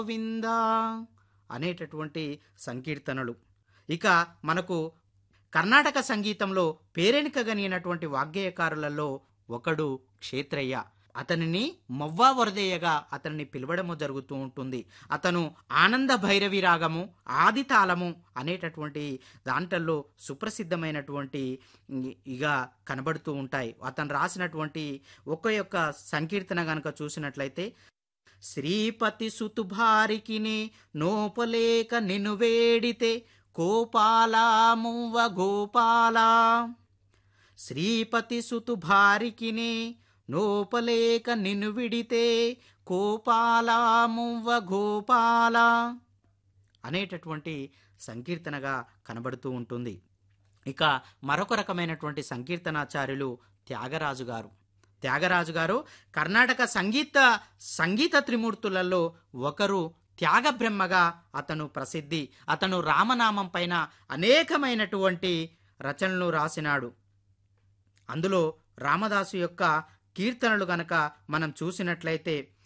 గోవింద అనేటటువంటి సంకీర్తనలు ఇక మనకు కర్ణాటక సంగీతంలో పేరెనికగనినటువంటి వాగ్గేయకారులలో ఒకడు క్షేత్రయ్య అతనిని మొవ్వా వరదయ్యగా అతన్ని పిలవడము జరుగుతూ ఉంటుంది అతను ఆనంద భైరవి రాగము ఆది తాళము అనేటటువంటి దాంట్లో సుప్రసిద్ధమైనటువంటి ఇక కనబడుతూ ఉంటాయి అతను రాసినటువంటి ఒక యొక్క సంకీర్తన గనక చూసినట్లయితే శ్రీపతి సుతుభారికిని నోపలేక నిన్ను వేడితే కోపాలా మువ్వ గోపాలా శ్రీపతి సుతుభారికిని నోపలేక నిన్ను విడితే కోపాలా మువ్వ గోపాలా అనేటటువంటి సంకీర్తనగా కనబడుతూ ఉంటుంది ఇక మరొక రకమైనటువంటి సంకీర్తనాచార్యులు త్యాగరాజు గారు త్యాగరాజు గారు కర్ణాటక సంగీత సంగీత త్రిమూర్తులలో ఒకరు త్యాగ బ్రహ్మగా అతను ప్రసిద్ధి అతను రామనామం పైన అనేకమైనటువంటి రచనలు రాసినాడు అందులో రామదాసు యొక్క కీర్తనలు గనక మనం చూసినట్లయితే